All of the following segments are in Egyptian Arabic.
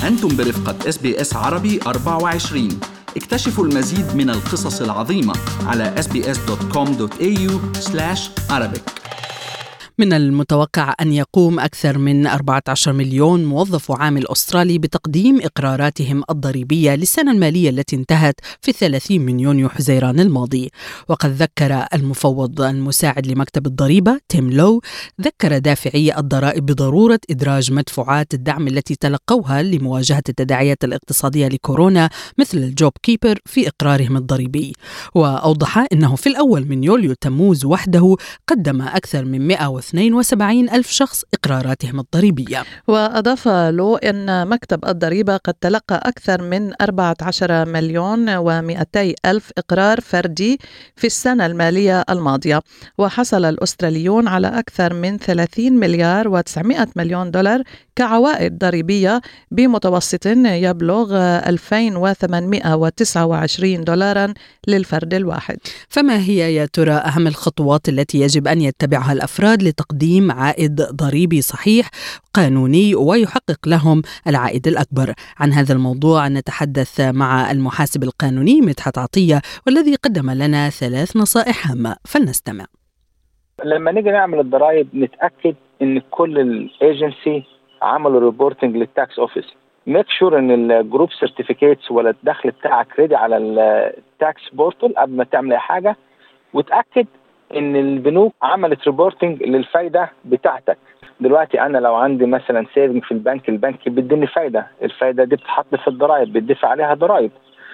أنتم برفقة اس بي اس عربي 24 اكتشفوا المزيد من القصص العظيمة على sbs.com.au arabic من المتوقع أن يقوم أكثر من 14 مليون موظف عامل أسترالي بتقديم إقراراتهم الضريبية للسنة المالية التي انتهت في 30 من يونيو حزيران الماضي وقد ذكر المفوض المساعد لمكتب الضريبة تيم لو ذكر دافعي الضرائب بضرورة إدراج مدفوعات الدعم التي تلقوها لمواجهة التداعيات الاقتصادية لكورونا مثل الجوب كيبر في إقرارهم الضريبي وأوضح أنه في الأول من يوليو تموز وحده قدم أكثر من 100 172 ألف شخص إقراراتهم الضريبية وأضاف له أن مكتب الضريبة قد تلقى أكثر من 14 مليون و200 ألف إقرار فردي في السنة المالية الماضية وحصل الأستراليون على أكثر من 30 مليار و900 مليون دولار كعوائد ضريبية بمتوسط يبلغ 2829 دولارا للفرد الواحد فما هي يا ترى أهم الخطوات التي يجب أن يتبعها الأفراد لتقديم عائد ضريبي صحيح قانوني ويحقق لهم العائد الأكبر عن هذا الموضوع نتحدث مع المحاسب القانوني مدحت عطية والذي قدم لنا ثلاث نصائح هامة فلنستمع لما نيجي نعمل الضرائب نتاكد ان كل الايجنسي عملوا ريبورتنج للتاكس اوفيس ميك شور ان الجروب سيرتيفيكيتس ولا الدخل بتاعك ريدي على التاكس بورتال قبل ما تعمل اي حاجه وتاكد ان البنوك عملت ريبورتنج للفايده بتاعتك دلوقتي انا لو عندي مثلا سيفنج في البنك البنك بيديني فايده الفايده دي بتتحط في الضرائب بيدفع عليها ضرائب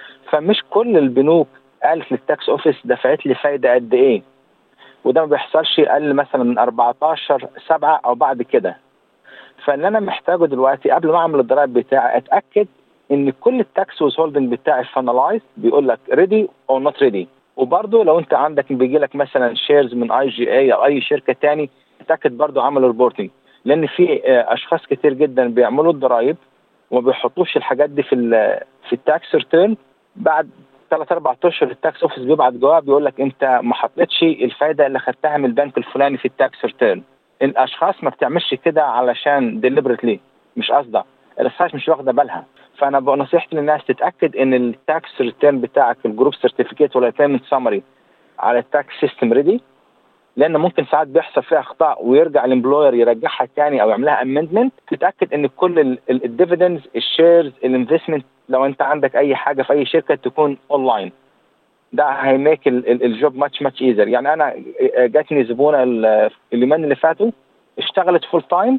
فمش كل البنوك قالت للتاكس اوفيس دفعت لي فايده قد ايه وده ما بيحصلش اقل مثلا من 14 7 او بعد كده فاللي انا محتاجه دلوقتي قبل ما اعمل الضرائب بتاعي اتاكد ان كل التاكس هولدنج بتاعي فانلايز بيقول لك ريدي او نوت ريدي وبرضه لو انت عندك بيجي لك مثلا شيرز من اي جي اي او اي شركه تاني اتاكد برضه عملوا ريبورتنج لان في اشخاص كتير جدا بيعملوا الضرايب وما بيحطوش الحاجات دي في في التاكس ريتيرن بعد ثلاث اربع اشهر التاكس اوفيس بيبعت جواب بيقول لك انت ما حطيتش الفايده اللي خدتها من البنك الفلاني في التاكس ريتيرن الاشخاص ما بتعملش كده علشان ديليبرتلي مش قصده الاشخاص مش واخده بالها فانا نصيحتي للناس تتاكد ان التاكس ريتيرن بتاعك الجروب سيرتيفيكيت ولا البيمنت سمري على التاكس سيستم ريدي لان ممكن ساعات بيحصل فيها اخطاء ويرجع الامبلوير يرجعها تاني او يعملها امندمنت تتاكد ان كل الديفيدنز الشيرز الانفستمنت لو انت عندك اي حاجه في اي شركه تكون اونلاين ده هيميك الجوب ماتش ماتش ايزر يعني انا جاتني زبونه اليومين اللي فاتوا اشتغلت فول تايم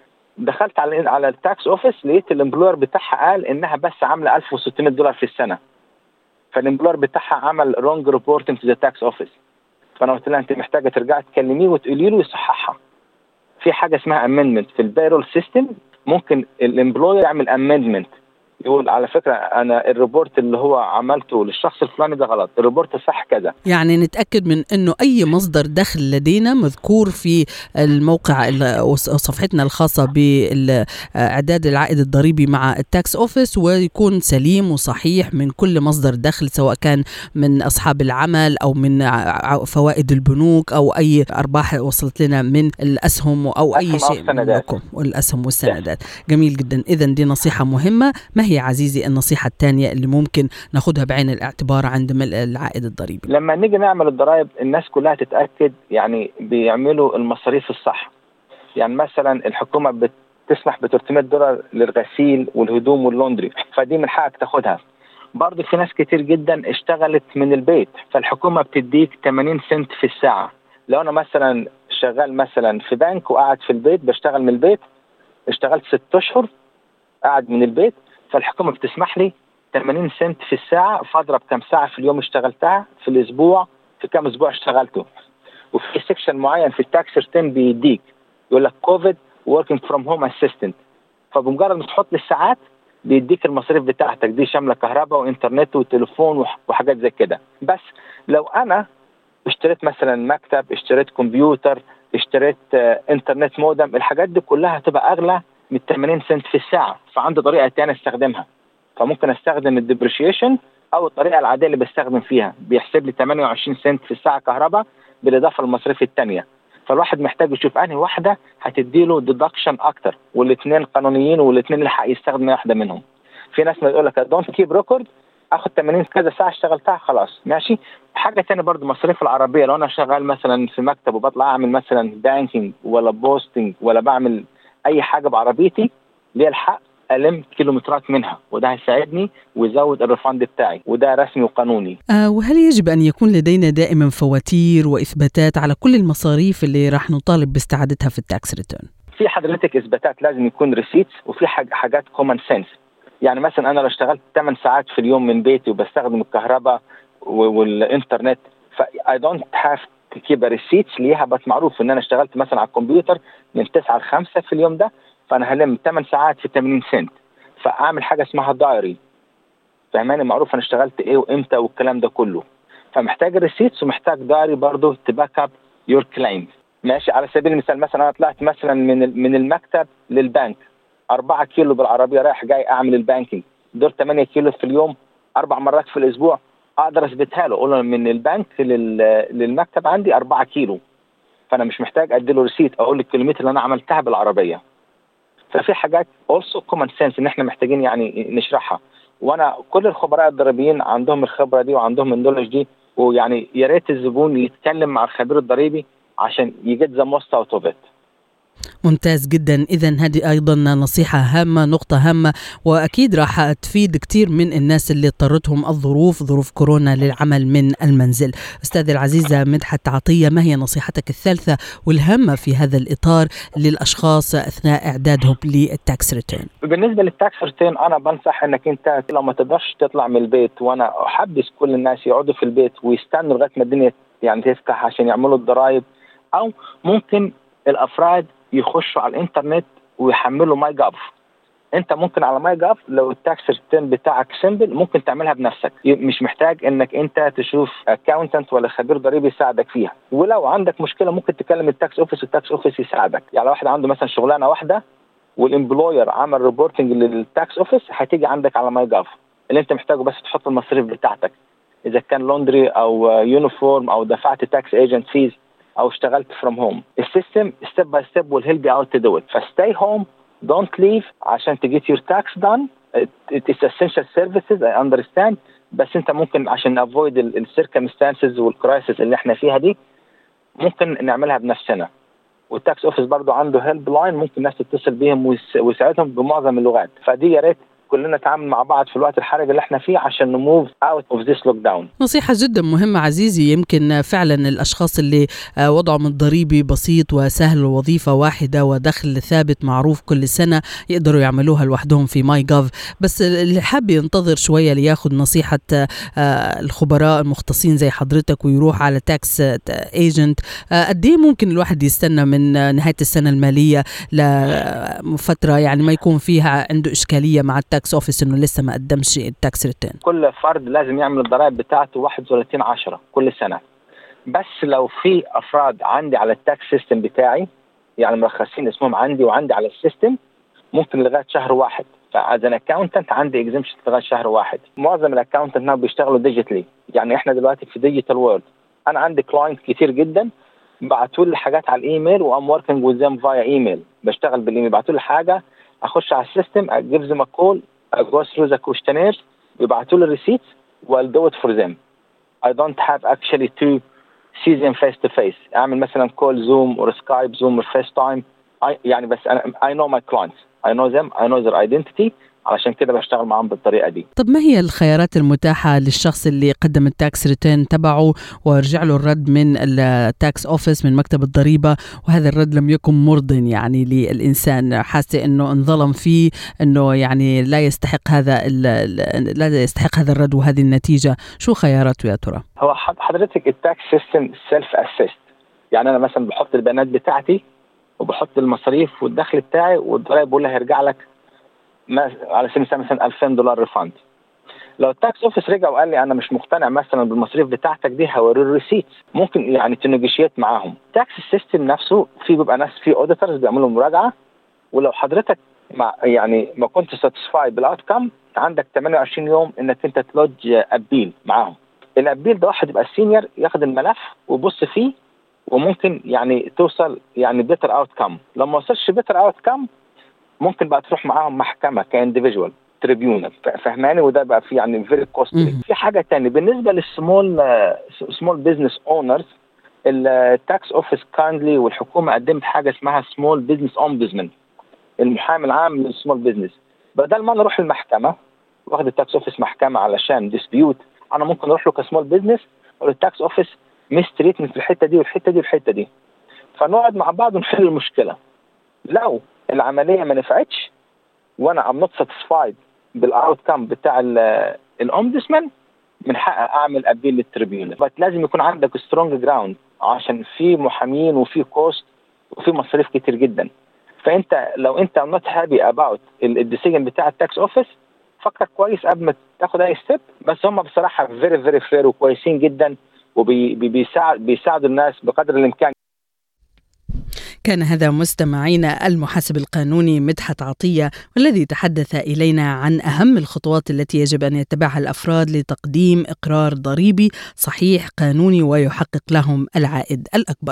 دخلت على على التاكس اوفيس لقيت الامبلوير بتاعها قال انها بس عامله 1600 دولار في السنه فالامبلوير بتاعها عمل رونج ريبورتنج تو ذا تاكس اوفيس فانا قلت لها انت محتاجه ترجعي تكلميه وتقولي له يصححها في حاجه اسمها امندمنت في البيرول سيستم ممكن الامبلوير يعمل امندمنت يقول على فكره انا الريبورت اللي هو عملته للشخص الفلاني ده غلط الريبورت الصح كذا يعني نتاكد من انه اي مصدر دخل لدينا مذكور في الموقع صفحتنا الخاصه باعداد العائد الضريبي مع التاكس اوفيس ويكون سليم وصحيح من كل مصدر دخل سواء كان من اصحاب العمل او من فوائد البنوك او اي ارباح وصلت لنا من الاسهم او اي شيء منكم والاسهم والسندات جميل جدا اذا دي نصيحه مهمه ما هي عزيزي النصيحة الثانية اللي ممكن ناخذها بعين الاعتبار عند ملء العائد الضريبي لما نيجي نعمل الضرائب الناس كلها تتأكد يعني بيعملوا المصاريف الصح يعني مثلا الحكومة بتسمح ب 300 دولار للغسيل والهدوم واللوندري فدي من حقك تاخدها برضه في ناس كتير جدا اشتغلت من البيت فالحكومة بتديك 80 سنت في الساعة لو أنا مثلا شغال مثلا في بنك وقاعد في البيت بشتغل من البيت اشتغلت ست أشهر قاعد من البيت فالحكومه بتسمح لي 80 سنت في الساعه فاضرب كم ساعه في اليوم اشتغلتها في الاسبوع في كم اسبوع اشتغلته وفي سيكشن معين في التاكس ريتيرن بيديك يقول لك كوفيد وركينج فروم هوم اسيستنت فبمجرد ما تحط الساعات بيديك المصاريف بتاعتك دي شامله كهرباء وانترنت وتليفون وحاجات زي كده بس لو انا اشتريت مثلا مكتب اشتريت كمبيوتر اشتريت انترنت مودم الحاجات دي كلها هتبقى اغلى من 80 سنت في الساعه فعندي طريقه ثانيه استخدمها فممكن استخدم الديبريشيشن او الطريقه العاديه اللي بستخدم فيها بيحسب لي 28 سنت في الساعه كهرباء بالاضافه للمصاريف الثانيه فالواحد محتاج يشوف انهي واحده هتديله ديدكشن اكتر والاثنين قانونيين والاثنين اللي يستخدم واحده منهم في ناس ما يقول لك دونت كيب ريكورد اخد 80 كذا ساعه اشتغلتها خلاص ماشي حاجه ثانيه برضو مصاريف العربيه لو انا شغال مثلا في مكتب وبطلع اعمل مثلا بانكينج ولا بوستنج ولا بعمل اي حاجه بعربيتي ليا الحق الم كيلومترات منها وده هيساعدني ويزود الريفاند بتاعي وده رسمي وقانوني آه وهل يجب ان يكون لدينا دائما فواتير واثباتات على كل المصاريف اللي راح نطالب باستعادتها في التاكس ريتيرن في حضرتك اثباتات لازم يكون ريسيتس وفي حاجات كومن سنس يعني مثلا انا لو اشتغلت 8 ساعات في اليوم من بيتي وبستخدم الكهرباء والانترنت ف I don't have to keep a receipts ليها بس معروف ان انا اشتغلت مثلا على الكمبيوتر من 9 ل 5 في اليوم ده فانا هلم 8 ساعات في 80 سنت فاعمل حاجه اسمها دايري فهماني معروف انا اشتغلت ايه وامتى والكلام ده كله فمحتاج الريسيتس ومحتاج دايري برضه تباك اب يور كليم ماشي على سبيل المثال مثلا انا طلعت مثلا من من المكتب للبنك 4 كيلو بالعربيه رايح جاي اعمل البانكينج دول 8 كيلو في اليوم اربع مرات في الاسبوع اقدر اثبتها له اقول له من البنك للمكتب عندي 4 كيلو فانا مش محتاج ادي له ريسيت اقول الكيلومتر اللي انا عملتها بالعربيه ففي حاجات اولسو كومن سنس ان احنا محتاجين يعني نشرحها وانا كل الخبراء الضريبيين عندهم الخبره دي وعندهم النولج دي ويعني يا ريت الزبون يتكلم مع الخبير الضريبي عشان يجيت ذا موست اوت اوف ات ممتاز جدا اذا هذه ايضا نصيحه هامه نقطه هامه واكيد راح تفيد كثير من الناس اللي اضطرتهم الظروف ظروف كورونا للعمل من المنزل استاذ العزيزه مدحت عطيه ما هي نصيحتك الثالثه والهامه في هذا الاطار للاشخاص اثناء اعدادهم للتاكس ريتيرن بالنسبه للتاكس ريتيرن انا بنصح انك انت لو ما تقدرش تطلع من البيت وانا احبس كل الناس يقعدوا في البيت ويستنوا لغايه ما الدنيا يعني تفتح عشان يعملوا الضرائب او ممكن الافراد يخشوا على الانترنت ويحملوا ماي جاف انت ممكن على ماي جاف لو التاكس ريتيرن بتاعك سيمبل ممكن تعملها بنفسك مش محتاج انك انت تشوف اكاونتنت ولا خبير ضريبي يساعدك فيها ولو عندك مشكله ممكن تكلم التاكس اوفيس والتاكس اوفيس يساعدك يعني واحد عنده مثلا شغلانه واحده والامبلوير عمل ريبورتنج للتاكس اوفيس هتيجي عندك على ماي جاف اللي انت محتاجه بس تحط المصاريف بتاعتك اذا كان لوندري او يونيفورم او دفعت تاكس ايجنت فيز او اشتغلت فروم هوم السيستم ستيب باي ستيب will help you out to do it فستي هوم don't leave عشان to get your tax done it is essential services I understand بس انت ممكن عشان avoid السيركمستانسز والكرايسيس اللي احنا فيها دي ممكن نعملها بنفسنا والتاكس اوفيس برضه عنده هيلب لاين ممكن الناس تتصل بيهم ويساعدهم بمعظم اللغات فدي يا ريت كلنا نتعامل مع بعض في الوقت الحرج اللي احنا فيه عشان نموف اوت اوف ذيس لوك داون نصيحه جدا مهمه عزيزي يمكن فعلا الاشخاص اللي وضعهم الضريبي بسيط وسهل ووظيفه واحده ودخل ثابت معروف كل سنه يقدروا يعملوها لوحدهم في ماي جاف بس اللي حاب ينتظر شويه لياخذ نصيحه الخبراء المختصين زي حضرتك ويروح على تاكس ايجنت قد ايه ممكن الواحد يستنى من نهايه السنه الماليه لفتره يعني ما يكون فيها عنده اشكاليه مع التاكس التاكس اوفيس انه لسه ما قدمش التاكس ريتيرن كل فرد لازم يعمل الضرائب بتاعته 31 10 كل سنه بس لو في افراد عندي على التاكس سيستم بتاعي يعني مرخصين اسمهم عندي وعندي على السيستم ممكن لغايه شهر واحد فاز ان اكونتنت عندي اكزمشن لغايه شهر واحد معظم الاكونتنت هنا بيشتغلوا ديجيتالي يعني احنا دلوقتي في ديجيتال وورد انا عندي كلاينت كتير جدا بعتوا لي حاجات على الايميل وام وركينج وذ ذم فايا ايميل بشتغل بالايميل بعتوا لي حاجه اخش على السيستم اجيب ذم كول go through the questionnaires يبعتوا لي الريسيتس I'll do it for them I don't have actually to see them face to face اعمل مثلا كول زوم or سكايب زوم or فيس تايم يعني بس انا I know my clients I know them I know their identity علشان كده بشتغل معاهم بالطريقه دي طب ما هي الخيارات المتاحه للشخص اللي قدم التاكس ريتيرن تبعه ورجع له الرد من التاكس اوفيس من مكتب الضريبه وهذا الرد لم يكن مرض يعني للانسان حاسه انه انظلم فيه انه يعني لا يستحق هذا لا يستحق هذا الرد وهذه النتيجه شو خياراته يا ترى هو حضرتك التاكس سيستم سيلف اسيست يعني انا مثلا بحط البيانات بتاعتي وبحط المصاريف والدخل بتاعي والضرايب بقول له هيرجع لك على سبيل المثال مثلا 2000 دولار ريفاند لو التاكس اوفيس رجع وقال لي انا مش مقتنع مثلا بالمصاريف بتاعتك دي هوري الريسيت ممكن يعني تنجشيت معاهم التاكس سيستم نفسه في بيبقى ناس في اوديتورز بيعملوا مراجعه ولو حضرتك مع يعني ما كنت ساتسفايد بالاوت كم عندك 28 يوم انك انت تلوج ابيل معاهم الابيل ده واحد يبقى سينيور ياخد الملف ويبص فيه وممكن يعني توصل يعني بيتر اوت كم لو ما وصلش بيتر اوت كم ممكن بقى تروح معاهم محكمه كانديفيجوال تريبيونال فهماني وده بقى في يعني فيري كوستلي في حاجه ثانيه بالنسبه للسمول سمول بزنس اونرز التاكس اوفيس كايندلي والحكومه قدمت حاجه اسمها سمول بزنس اومبزمنت المحامي العام للسمول بزنس بدل ما انا اروح المحكمه واخد التاكس اوفيس محكمه علشان ديسبيوت انا ممكن اروح له كسمول بزنس اقول التاكس اوفيس ميستريتمنت في الحته دي والحته دي والحته دي فنقعد مع بعض ونحل المشكله لو العمليه ما نفعتش وانا ام نوت ساتيسفايد بالاوت كام بتاع الاومبدسمان من حقي اعمل ابيل للتريبيونال بس لازم يكون عندك سترونج جراوند عشان في محامين وفي كوست وفي مصاريف كتير جدا فانت لو انت نوت هابي اباوت الديسيجن بتاع التاكس اوفيس فكر كويس قبل ما تاخد اي ستيب بس هم بصراحه فيري فيري فير وكويسين جدا وبيساعدوا الناس بقدر الامكان كان هذا مستمعينا المحاسب القانوني مدحت عطية والذي تحدث إلينا عن أهم الخطوات التي يجب أن يتبعها الأفراد لتقديم إقرار ضريبي صحيح قانوني ويحقق لهم العائد الأكبر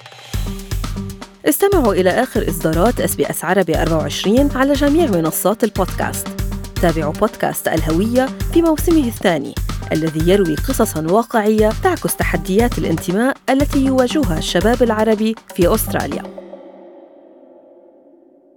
استمعوا إلى آخر إصدارات اس بي اس عربي 24 على جميع منصات البودكاست تابعوا بودكاست الهوية في موسمه الثاني الذي يروي قصصا واقعية تعكس تحديات الانتماء التي يواجهها الشباب العربي في أستراليا